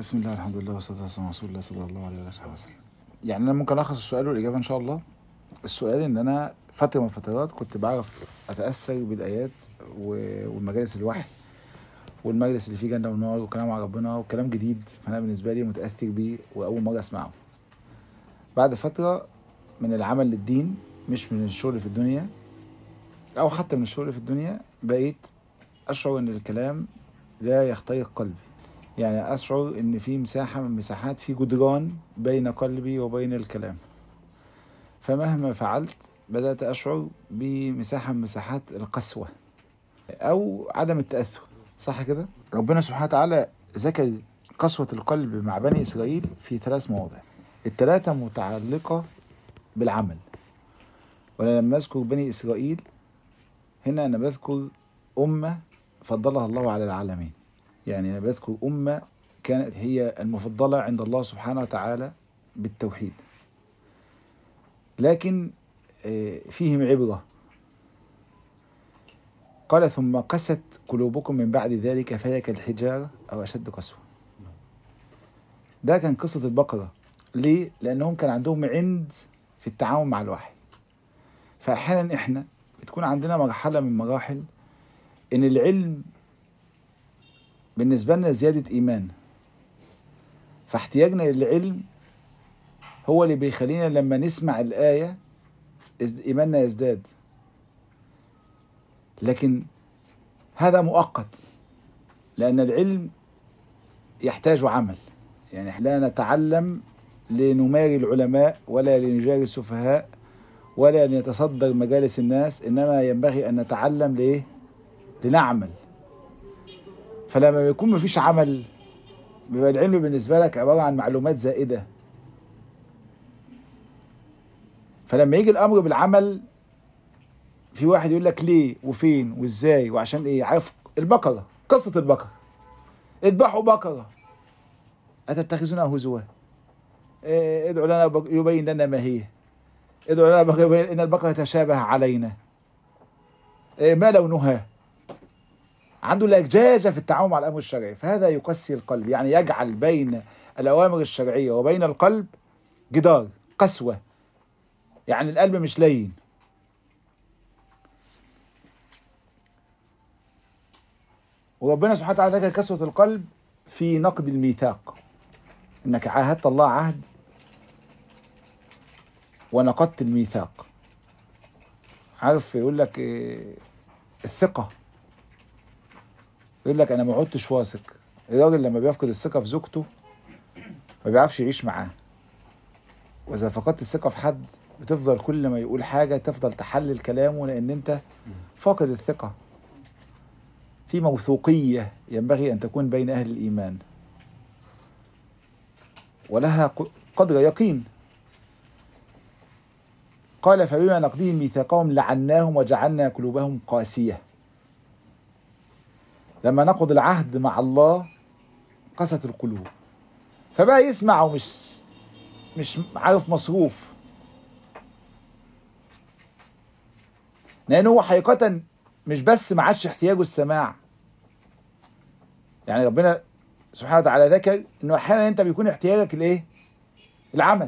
بسم الله الحمد لله والصلاة والسلام على رسول الله صلى الله عليه وسلم يعني أنا ممكن ألخص السؤال والإجابة إن شاء الله السؤال إن أنا فترة من الفترات كنت بعرف أتأثر بالآيات و- والمجالس الوحي والمجلس اللي فيه جنة ونار وكلام على ربنا وكلام جديد فأنا بالنسبة لي متأثر بيه وأول مرة أسمعه بعد فترة من العمل للدين مش من الشغل في الدنيا أو حتى من الشغل في الدنيا بقيت أشعر إن الكلام لا يخترق قلبي يعني أشعر إن في مساحة من مساحات في جدران بين قلبي وبين الكلام فمهما فعلت بدأت أشعر بمساحة من مساحات القسوة أو عدم التأثر صح كده؟ ربنا سبحانه وتعالى ذكر قسوة القلب مع بني إسرائيل في ثلاث مواضع الثلاثة متعلقة بالعمل وأنا لما أذكر بني إسرائيل هنا أنا بذكر أمة فضلها الله على العالمين يعني أنا بذكر أمة كانت هي المفضلة عند الله سبحانه وتعالى بالتوحيد لكن آه، فيهم عبرة قال ثم قست قلوبكم من بعد ذلك فهي كالحجارة أو أشد قسوة ده كان قصة البقرة ليه؟ لأنهم كان عندهم عند في التعامل مع الوحي فأحيانا إحنا بتكون عندنا مرحلة من مراحل إن العلم بالنسبة لنا زيادة إيمان فاحتياجنا للعلم هو اللي بيخلينا لما نسمع الآية إز- إيماننا يزداد لكن هذا مؤقت لأن العلم يحتاج عمل يعني لا نتعلم لنماري العلماء ولا لنجاري السفهاء ولا لنتصدر مجالس الناس إنما ينبغي أن نتعلم لإيه؟ لنعمل فلما بيكون مفيش عمل بيبقى العلم بالنسبة لك عبارة عن معلومات زائدة فلما يجي الأمر بالعمل في واحد يقول لك ليه وفين وازاي وعشان ايه عارف البقرة قصة البقرة اذبحوا بقرة أتتخذونها هزوا إيه، ادعوا لنا بق- يبين لنا ما هي ادعوا لنا بق- يبين ان البقرة تشابه علينا إيه، ما لونها عنده لجاجة في التعامل مع الأمر الشرعي فهذا يقسي القلب يعني يجعل بين الأوامر الشرعية وبين القلب جدار قسوة يعني القلب مش لين وربنا سبحانه وتعالى ذكر كسوة القلب في نقد الميثاق انك عاهدت الله عهد ونقضت الميثاق عارف يقول لك إيه، الثقة يقول لك انا ما عدتش واثق الراجل لما بيفقد الثقة في زوجته ما بيعرفش يعيش معاه واذا فقدت الثقة في حد بتفضل كل ما يقول حاجة تفضل تحلل كلامه لان انت فاقد الثقة في موثوقية ينبغي أن تكون بين أهل الإيمان ولها ق- قدر يقين قال فبما نقضيهم ميثاقهم لعناهم وجعلنا قلوبهم قاسية لما نقض العهد مع الله قست القلوب فبقى يسمع ومش مش عارف مصروف لأنه هو حقيقة مش بس ما عادش احتياجه السماع يعني ربنا سبحانه وتعالى ذكر انه احيانا انت بيكون احتياجك الايه العمل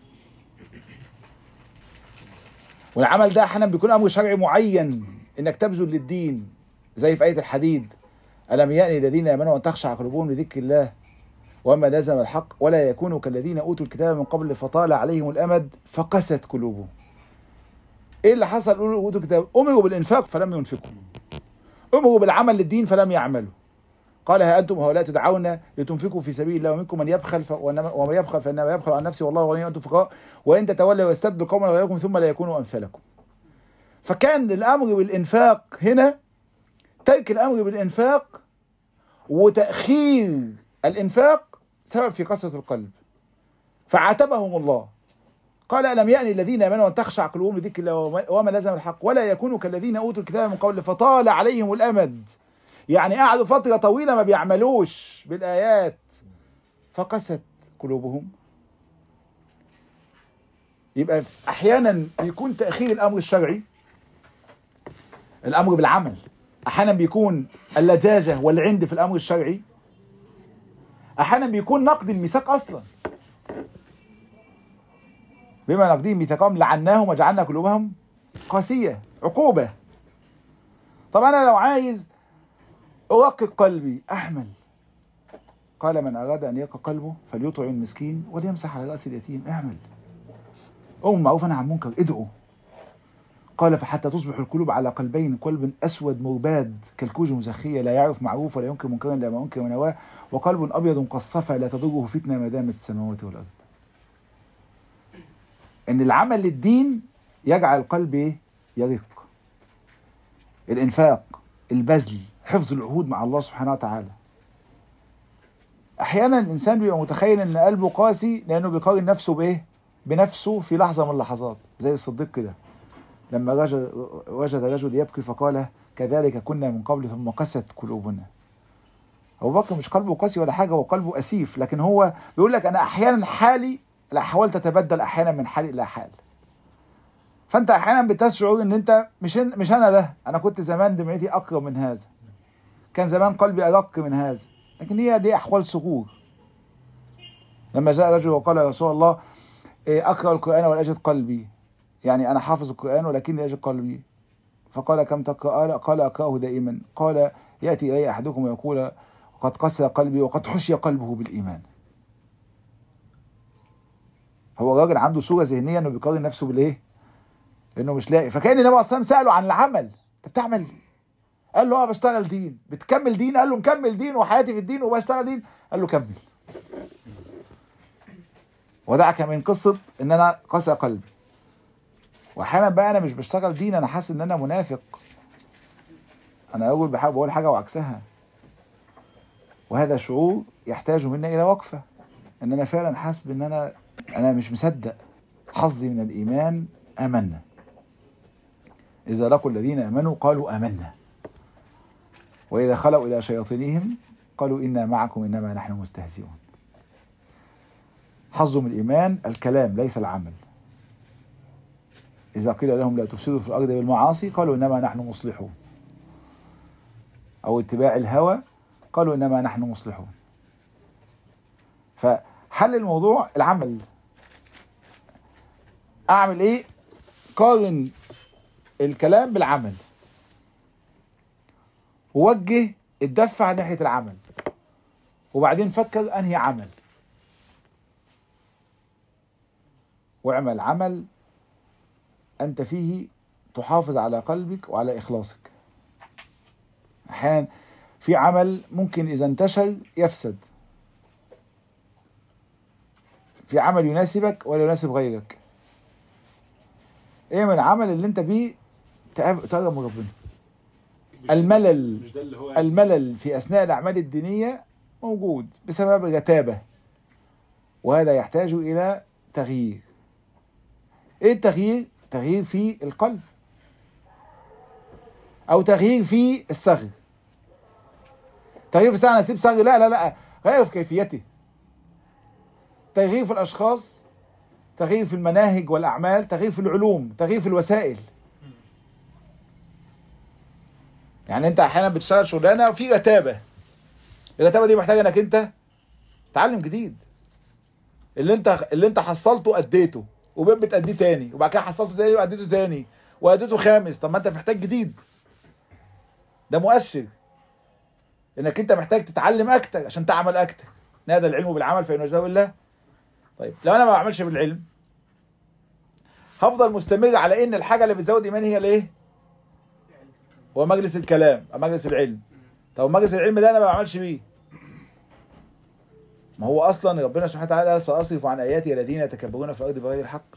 والعمل ده احيانا بيكون امر شرعي معين انك تبذل للدين زي في ايه الحديد الم يأن الذين امنوا ان تخشع قلوبهم لذكر الله وما لزم الحق ولا يكونوا كالذين اوتوا الكتاب من قبل فطال عليهم الامد فقست قلوبهم ايه اللي حصل قولوا اوتوا الكتاب امروا بالانفاق فلم ينفقوا امروا بالعمل للدين فلم يعملوا قال ها انتم هؤلاء تدعون لتنفقوا في سبيل الله ومنكم من يبخل ف... وإنما- ومن يبخل فانما يبخل عن نفسه والله غني وانتم فقراء وان تتولوا ويستبدل قوما غيركم ثم لا يكونوا امثالكم. فكان الامر بالانفاق هنا ترك الامر بالانفاق وتاخير الانفاق سبب في قسوه القلب. فعاتبهم الله قال ألم يأني الذين آمنوا أن تخشع قلوبهم لذكر الله وما- وما لزم الحق ولا يكونوا كالذين أوتوا الكتاب من قبل فطال عليهم الأمد يعني قعدوا فترة طويلة ما بيعملوش بالآيات فقست قلوبهم يبقى أحيانا بيكون تأخير الأمر الشرعي الأمر بالعمل أحيانا بيكون اللجاجة والعند في الأمر الشرعي احيانا بيكون نقد الميثاق اصلا بما نقضيهم ميثاقهم لعناهم وجعلنا قلوبهم قاسيه عقوبه طب انا لو عايز ارقق قلبي احمل قال من اراد ان يرقق قلبه فليطعم المسكين وليمسح على راس اليتيم اعمل أم معروف عن منكر ادعوا قال فحتى تصبح القلوب على قلبين قلب اسود مرباد كالكوج مزخيه لا يعرف معروف ولا ينكر منكرا لا ما انكر ونواه وقلب ابيض قصفى لا تضره فتنه ما دامت السماوات والارض. ان العمل للدين يجعل القلب ايه؟ يرق. الانفاق، البذل، حفظ العهود مع الله سبحانه وتعالى. احيانا الانسان بيبقى متخيل ان قلبه قاسي لانه بيقارن نفسه بايه؟ بنفسه في لحظه من اللحظات زي الصديق كده. لما رجل وجد رجل يبكي فقال كذلك كنا من قبل ثم قست قلوبنا ابو بكر مش قلبه قاسي ولا حاجه هو قلبه اسيف لكن هو بيقول لك انا احيانا حالي الاحوال تتبدل احيانا من حال الى حال فانت احيانا بتشعر ان انت مش مش انا ده انا كنت زمان دمعتي اقرب من هذا كان زمان قلبي ارق من هذا لكن هي دي احوال صغور لما جاء رجل وقال يا رسول الله اقرا القران ولا اجد قلبي يعني أنا حافظ القرآن ولكني يجد قلبي فقال كم تقرأ قال أقرأه دائما قال يأتي إلي أحدكم ويقول قد قسى قلبي وقد حشي قلبه بالإيمان هو الراجل عنده صورة ذهنية إنه بيقارن نفسه بالإيه؟ إنه مش لاقي فكان النبي صلى الله سأله عن العمل أنت بتعمل قال له اه بشتغل دين بتكمل دين قال له مكمل دين وحياتي في الدين وبشتغل دين قال له كمل ودعك من قصة إن أنا قسى قلبي واحيانا بقى انا مش بشتغل دين انا حاسس ان انا منافق انا اول بحاول بقول حاجه وعكسها وهذا شعور يحتاج منا الى وقفه ان انا فعلا حاسس بان انا انا مش مصدق حظي من الايمان امنا اذا لقوا الذين امنوا قالوا امنا واذا خلوا الى شياطينهم قالوا انا معكم انما نحن مستهزئون حظ من الايمان الكلام ليس العمل إذا قيل لهم لا تفسدوا في الأرض بالمعاصي قالوا إنما نحن مصلحون أو اتباع الهوى قالوا إنما نحن مصلحون فحل الموضوع العمل أعمل إيه قارن الكلام بالعمل ووجه الدفع ناحية العمل وبعدين فكر أنهي عمل واعمل عمل أنت فيه تحافظ على قلبك وعلى إخلاصك أحيانا في عمل ممكن إذا انتشر يفسد في عمل يناسبك ولا يناسب غيرك ايه من العمل اللي انت بيه تقرب من ربنا الملل مش ده اللي هو الملل في اثناء الاعمال الدينيه موجود بسبب الرتابه وهذا يحتاج الى تغيير ايه التغيير تغيير في القلب او تغيير في الصغر تغيير في ساعه نسيب صغر لا لا لا غير في كيفيته تغيير في الاشخاص تغيير في المناهج والاعمال تغيير في العلوم تغيير في الوسائل يعني انت احيانا بتشتغل شغلانه وفي رتابه الرتابه دي محتاجه انك انت تعلم جديد اللي انت اللي انت حصلته اديته وبقيت بتأديه تاني وبعد كده حصلته تاني وأديته تاني وأديته خامس طب ما أنت محتاج جديد ده مؤشر إنك أنت محتاج تتعلم أكتر عشان تعمل أكتر نادى العلم بالعمل فإن يجزاه الله طيب لو أنا ما بعملش بالعلم هفضل مستمر على إن الحاجة اللي بتزود إيماني هي الإيه؟ هو مجلس الكلام أو مجلس العلم طب مجلس العلم ده أنا ما بعملش بيه ما هو اصلا ربنا سبحانه وتعالى قال ساصرف عن اياتي الذين يتكبرون في الارض بغير الحق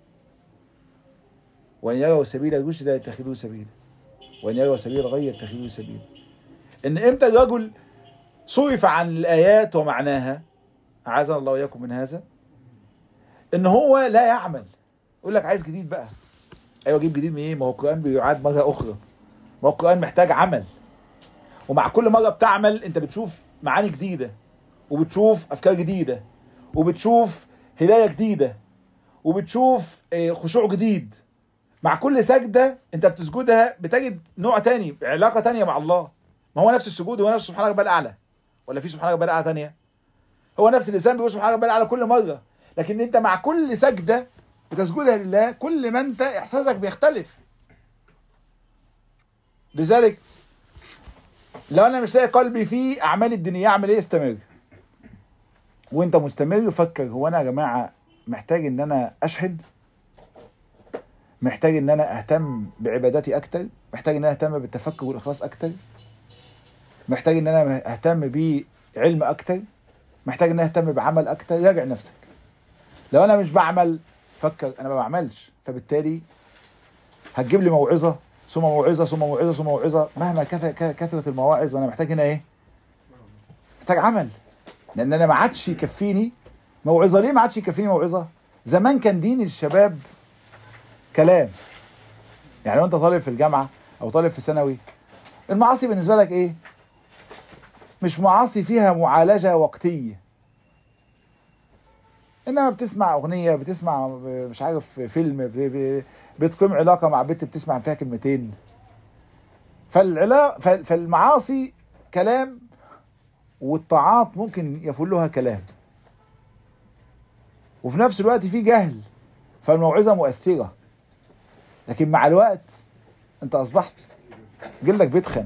وان يروا سبيل الرشد لا يتخذوه سبيلا وان يروا سبيل الغي يتخذوه سبيلا ان امتى الرجل صرف عن الايات ومعناها اعاذنا الله واياكم من هذا ان هو لا يعمل يقول لك عايز جديد بقى ايوه اجيب جديد من ايه ما هو القران بيعاد مره اخرى ما هو القران محتاج عمل ومع كل مره بتعمل انت بتشوف معاني جديده وبتشوف افكار جديده وبتشوف هدايه جديده وبتشوف خشوع جديد مع كل سجده انت بتسجدها بتجد نوع تاني علاقه تانية مع الله ما هو نفس السجود هو نفس سبحانك بل اعلى ولا في سبحانك بل اعلى تانية هو نفس اللسان بيقول سبحان ربي على كل مره لكن انت مع كل سجده بتسجدها لله كل ما انت احساسك بيختلف لذلك لو انا مش لاقي قلبي في اعمال الدنيا اعمل ايه استمر وانت مستمر فكر هو انا يا جماعه محتاج ان انا اشحن محتاج ان انا اهتم بعباداتي اكتر محتاج ان انا اهتم بالتفكر والاخلاص اكتر محتاج ان انا اهتم بعلم اكتر محتاج ان انا اهتم بعمل اكتر راجع نفسك لو انا مش بعمل فكر انا ما بعملش فبالتالي هتجيب لي موعظه ثم موعظه ثم موعظه ثم موعظه مهما كث- كثرت المواعظ وانا محتاج هنا ايه؟ محتاج عمل لان انا ما عادش يكفيني موعظه ليه ما عادش يكفيني موعظه؟ زمان كان دين الشباب كلام يعني لو انت طالب في الجامعه او طالب في ثانوي المعاصي بالنسبه لك ايه؟ مش معاصي فيها معالجه وقتيه انما بتسمع اغنيه بتسمع مش عارف فيلم ب- ب- بتقيم علاقه مع بنت بتسمع فيها كلمتين فالعلاقه فالمعاصي كلام والطاعات ممكن يفلها كلام وفي نفس الوقت في جهل فالموعظه مؤثره لكن مع الوقت انت اصبحت جلدك بيتخن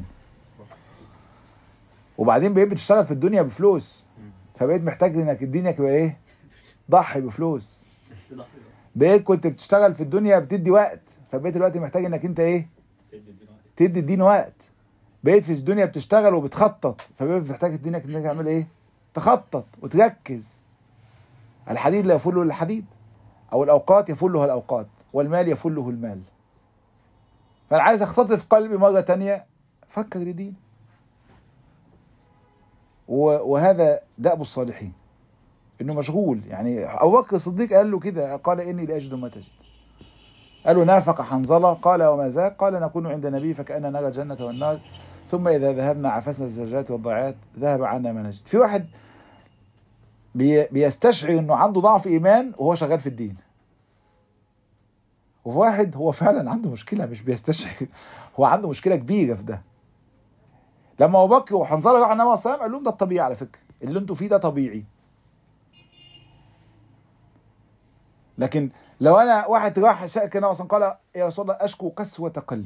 وبعدين بقيت بتشتغل في الدنيا بفلوس فبقيت محتاج انك الدنيا تبقى ايه ضحي بفلوس بقيت كنت بتشتغل في الدنيا بتدي وقت فبقيت دلوقتي محتاج انك انت ايه تدي الدين وقت بقيت في الدنيا بتشتغل وبتخطط فبقيت محتاج الدنيا انك تعمل ايه تخطط وتركز الحديد لا يفله الا الحديد او الاوقات يفلها الاوقات والمال يفله المال فانا عايز اختطف قلبي مره تانية فكر لدين و- وهذا دأب الصالحين انه مشغول يعني ابو بكر الصديق قال له كده قال اني لاجد ما تجد قال له نافق حنظله قال وما ذاك قال نكون عند النبي فكأننا نرى الجنة والنار ثم إذا ذهبنا عفسنا الزجاجات والضيعات ذهب عنا ما نجد في واحد بي بيستشعر انه عنده ضعف ايمان وهو شغال في الدين وفي واحد هو فعلا عنده مشكله مش بيستشعر هو عنده مشكله كبيره في ده لما ابو بكر وحنظله راحوا النبي صلى الله عليه وسلم قال لهم ده الطبيعي على فكره اللي انتوا فيه ده طبيعي لكن لو انا واحد راح شاك النبي صلى الله عليه وسلم قال يا رسول الله اشكو قسوه قلبي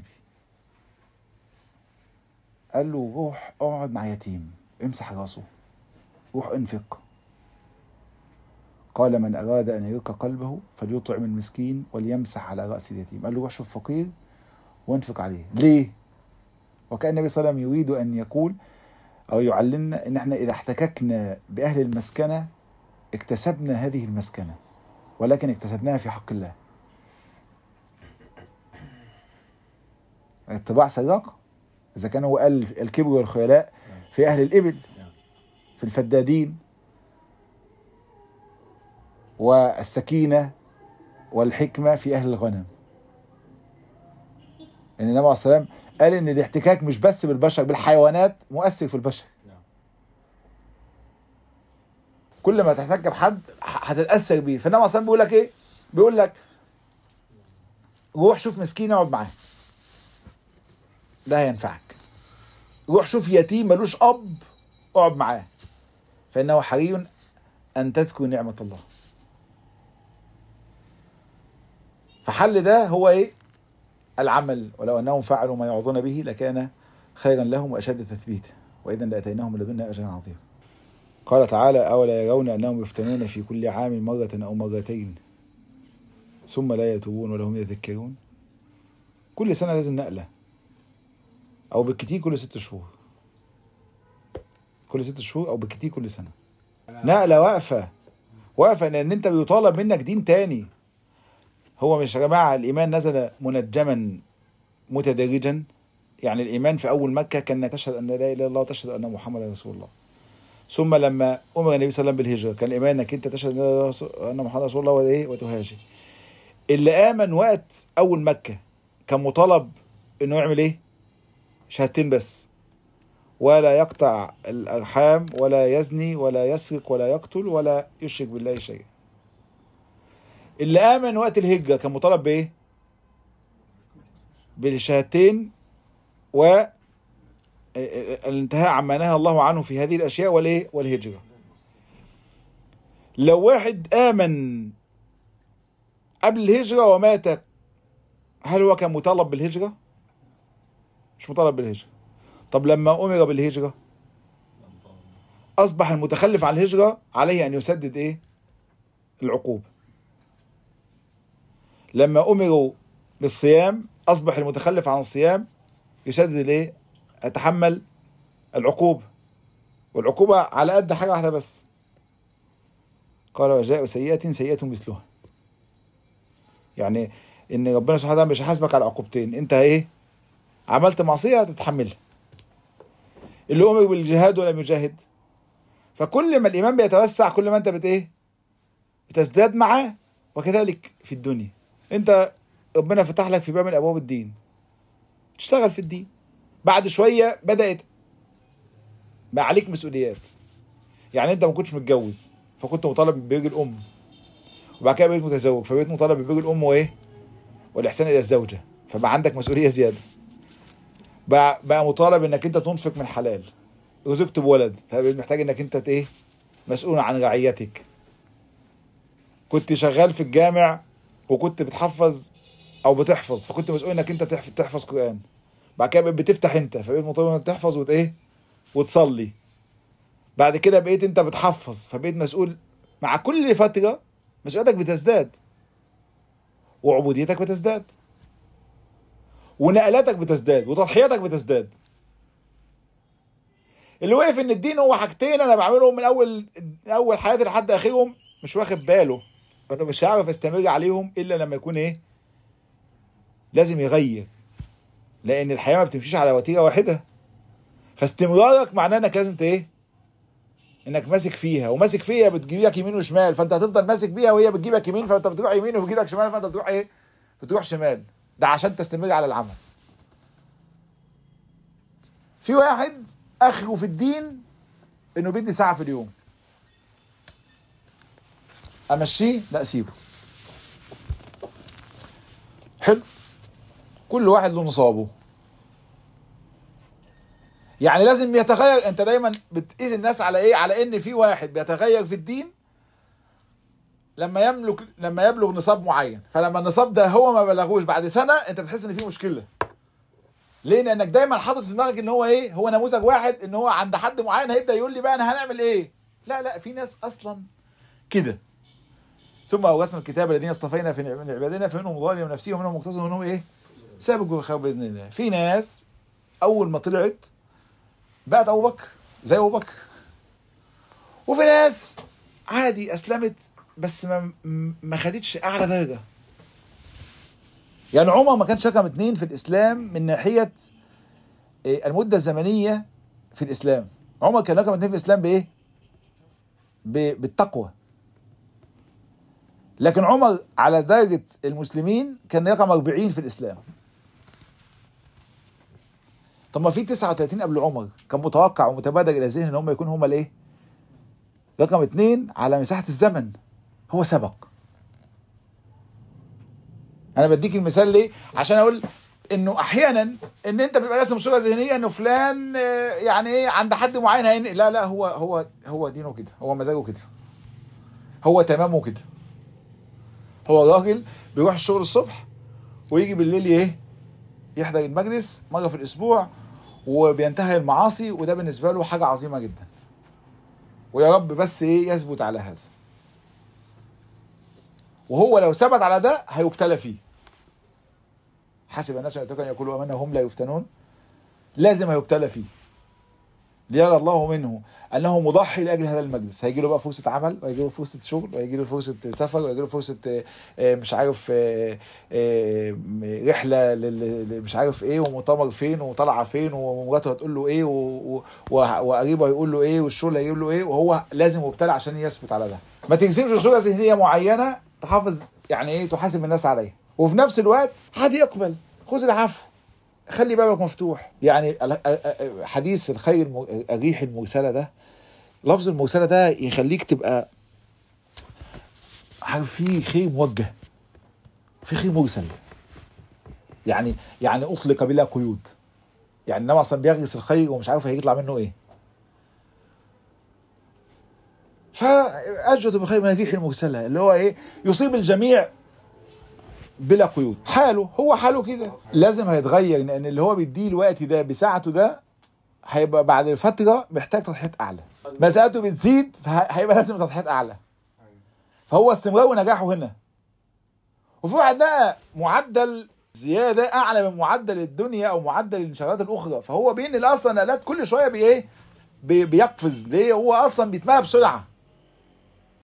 قال له روح اقعد مع يتيم امسح راسه روح انفق قال من اراد ان يرق قلبه فليطعم المسكين وليمسح على راس اليتيم قال له روح شوف فقير وانفق عليه ليه وكان النبي صلى الله عليه وسلم يريد ان يقول او يعلمنا ان احنا اذا احتككنا باهل المسكنه اكتسبنا هذه المسكنه ولكن اكتسبناها في حق الله اتباع سراقه اذا كان هو قال الكبر والخيلاء في اهل الابل في الفدادين والسكينه والحكمه في اهل الغنم ان النبي عليه الصلاه والسلام قال ان الاحتكاك مش بس بالبشر بالحيوانات مؤثر في البشر كل ما تحتك بحد ح- هتتاثر بيه فالنبي عليه الصلاه والسلام بيقول لك ايه بيقول لك روح شوف مسكين اقعد معاه ده هينفعك روح شوف يتيم ملوش اب اقعد معاه فانه حري ان تذكر نعمه الله فحل ده هو ايه العمل ولو انهم فعلوا ما يعظون به لكان خيرا لهم واشد تثبيتا واذا لاتيناهم من لدنا اجرا عظيما قال تعالى أولا يرون أنهم يفتنون في كل عام مرة أو مرتين ثم لا يتوبون ولا هم يذكرون كل سنة لازم نقلة أو بالكتير كل ست شهور كل ست شهور أو بالكتير كل سنة نقلة واقفة واقفة لأن أنت بيطالب منك دين تاني هو مش يا جماعة الإيمان نزل منجما متدرجا يعني الإيمان في أول مكة كان تشهد أن لا إله إلا الله وتشهد أن محمدا رسول الله ثم لما امر النبي صلى الله عليه وسلم بالهجره كان الايمان انك انت تشهد ان محمد رسول الله وايه وتهاجر اللي امن وقت اول مكه كان مطالب انه يعمل ايه شهادتين بس ولا يقطع الارحام ولا يزني ولا يسرق ولا يقتل ولا يشرك بالله شيئا اللي امن وقت الهجره كان مطالب بايه بالشهادتين و الانتهاء عما نهى الله عنه في هذه الاشياء والايه والهجره لو واحد آمن قبل الهجرة ومات هل هو كان مطالب بالهجرة؟ مش مطالب بالهجرة طب لما أمر بالهجرة أصبح المتخلف عن الهجرة عليه أن يسدد إيه؟ العقوبة لما أمروا بالصيام أصبح المتخلف عن الصيام يسدد الإيه؟ يتحمل العقوبة والعقوبة على قد حاجة واحدة بس قال وجاء سيئة سيئة مثلها يعني ان ربنا سبحانه وتعالى مش هيحاسبك على عقوبتين انت ايه عملت معصيه هتتحملها اللي امر بالجهاد ولم يجاهد فكل ما الايمان بيتوسع كل ما انت بت ايه بتزداد معاه وكذلك في الدنيا انت ربنا فتح لك في باب من ابواب الدين تشتغل في الدين بعد شويه بدات بقى عليك مسؤوليات يعني انت ما كنتش متجوز فكنت مطالب ببيج الام وبعد كده بقيت متزوج فبقيت مطالب ببيج الام وايه والاحسان الى الزوجه فبقى عندك مسؤوليه زياده بقى, بقى مطالب انك انت تنفق من حلال رزقت بولد فبقيت محتاج انك انت ايه مسؤول عن رعيتك كنت شغال في الجامع وكنت بتحفظ او بتحفظ فكنت مسؤول انك انت تحفظ, تحفظ قران بعد كده بقيت بتفتح انت فبقيت مطالب انك تحفظ وت ايه وتصلي بعد كده بقيت انت بتحفظ فبقيت مسؤول مع كل فتره مسؤوليتك بتزداد وعبوديتك بتزداد ونقلاتك بتزداد وتضحياتك بتزداد اللي وقف ان الدين هو حاجتين انا بعملهم من اول من اول حياتي لحد اخرهم مش واخد باله انه مش هعرف استمر عليهم الا لما يكون ايه لازم يغير لان الحياه ما بتمشيش على وتيره واحده فاستمرارك معناه انك لازم ايه انك ماسك فيها وماسك فيها بتجيبك يمين وشمال فانت هتفضل ماسك بيها وهي بتجيبك يمين فانت بتروح يمين وبتجيبك شمال فانت بتروح ايه بتروح شمال ده عشان تستمر على العمل في واحد اخره في الدين انه بيدي ساعه في اليوم امشيه لا سيبه حلو كل واحد له نصابه يعني لازم يتغير انت دايما بتقيس الناس على ايه على ان في واحد بيتغير في الدين لما يملك لما يبلغ نصاب معين فلما النصاب ده هو ما بلغوش بعد سنه انت بتحس ان في مشكله ليه لانك دايما حاطط في دماغك ان هو ايه هو نموذج واحد ان هو عند حد معين هيبدا يقول لي بقى انا هنعمل ايه لا لا في ناس اصلا كده ثم اورثنا الكتاب الذين اصطفينا في من عبادنا فمنهم ظالم نفسه ومنهم مقتصد ومنهم ايه سابق بالخير باذن الله في ناس اول ما طلعت بقت ابو بكر زي ابو بكر وفي ناس عادي اسلمت بس ما ما خدتش اعلى درجه يعني عمر ما كانش رقم اتنين في الاسلام من ناحيه المده الزمنيه في الاسلام عمر كان رقم اتنين في الاسلام بايه بالتقوى لكن عمر على درجه المسلمين كان رقم 40 في الاسلام طب ما في 39 قبل عمر كان متوقع ومتبادر الى ذهن ان هم يكونوا هم الايه؟ رقم اثنين على مساحه الزمن هو سبق. انا بديك المثال ليه؟ عشان اقول انه احيانا ان انت بيبقى راسم صوره ذهنيه انه فلان يعني ايه عند حد معين هين لا لا هو هو هو دينه كده هو مزاجه كده هو تمامه كده هو راجل بيروح الشغل الصبح ويجي بالليل ايه يحضر المجلس مره في الاسبوع وبينتهي المعاصي وده بالنسبه له حاجه عظيمه جدا ويا رب بس ايه يثبت على هذا وهو لو ثبت على ده هيبتلى فيه حسب الناس ان يقولوا امنا وهم لا يفتنون لازم هيبتلى فيه ليرى الله منه انه مضحي لاجل هذا المجلس هيجي له بقى فرصه عمل وهيجي له فرصه شغل وهيجي له فرصه سفر وهيجي له فرصه مش عارف رحله مش عارف ايه ومؤتمر فين وطلعه فين ومراته هتقول له ايه وقريبه هيقول له ايه والشغل هيقول له ايه وهو لازم مبتلى عشان يثبت على ده ما تجزمش صوره ذهنيه معينه تحافظ يعني ايه تحاسب الناس عليها وفي نفس الوقت حد يقبل خذ العفو خلي بابك مفتوح يعني حديث الخير الريح المرسله ده لفظ المرسله ده يخليك تبقى عارف في خير موجه في خير مرسل يعني يعني اطلق بلا قيود يعني النبي اصلا بيغرس الخير ومش عارف هيطلع منه ايه فأجود بخير من الريح المرسلة اللي هو إيه يصيب الجميع بلا قيود حاله هو حاله كده لازم هيتغير لأن اللي هو بيديه الوقت ده بساعته ده هيبقى بعد فترة محتاج تضحيات أعلى مساءته بتزيد فهيبقى لازم تضحيات أعلى فهو استمرار ونجاحه هنا وفي واحد بقى معدل زياده اعلى من معدل الدنيا او معدل الانشغالات الاخرى فهو بينقل اصلا نقلات كل شويه بايه بي- بيقفز ليه هو اصلا بيتملى بسرعه